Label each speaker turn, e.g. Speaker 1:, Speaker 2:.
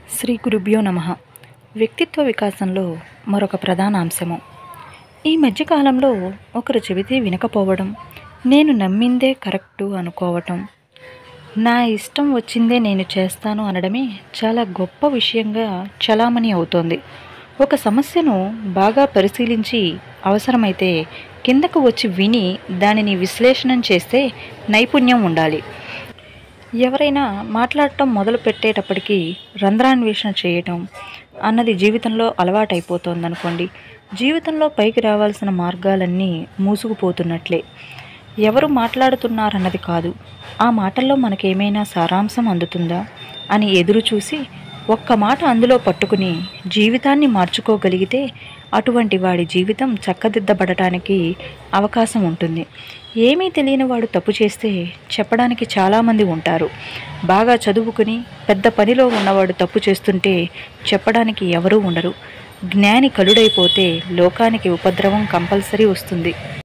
Speaker 1: శ్రీ గురుభ్యో నమ వ్యక్తిత్వ వికాసంలో మరొక ప్రధాన అంశము ఈ మధ్యకాలంలో ఒకరు చెబితే వినకపోవడం నేను నమ్మిందే కరెక్టు అనుకోవటం నా ఇష్టం వచ్చిందే నేను చేస్తాను అనడమే చాలా గొప్ప విషయంగా చలామణి అవుతోంది ఒక సమస్యను బాగా పరిశీలించి అవసరమైతే కిందకు వచ్చి విని దానిని విశ్లేషణం చేస్తే నైపుణ్యం ఉండాలి ఎవరైనా మాట్లాడటం మొదలు పెట్టేటప్పటికి రంధ్రాన్వేషణ చేయటం అన్నది జీవితంలో అలవాటైపోతోందనుకోండి జీవితంలో పైకి రావాల్సిన మార్గాలన్నీ మూసుకుపోతున్నట్లే ఎవరు మాట్లాడుతున్నారన్నది కాదు ఆ మాటల్లో మనకేమైనా సారాంశం అందుతుందా అని ఎదురు చూసి ఒక్క మాట అందులో పట్టుకుని జీవితాన్ని మార్చుకోగలిగితే అటువంటి వాడి జీవితం చక్కదిద్దబడటానికి అవకాశం ఉంటుంది ఏమీ తెలియని వాడు తప్పు చేస్తే చెప్పడానికి చాలామంది ఉంటారు బాగా చదువుకుని పెద్ద పనిలో ఉన్నవాడు తప్పు చేస్తుంటే చెప్పడానికి ఎవరూ ఉండరు జ్ఞాని కలుడైపోతే లోకానికి ఉపద్రవం కంపల్సరీ వస్తుంది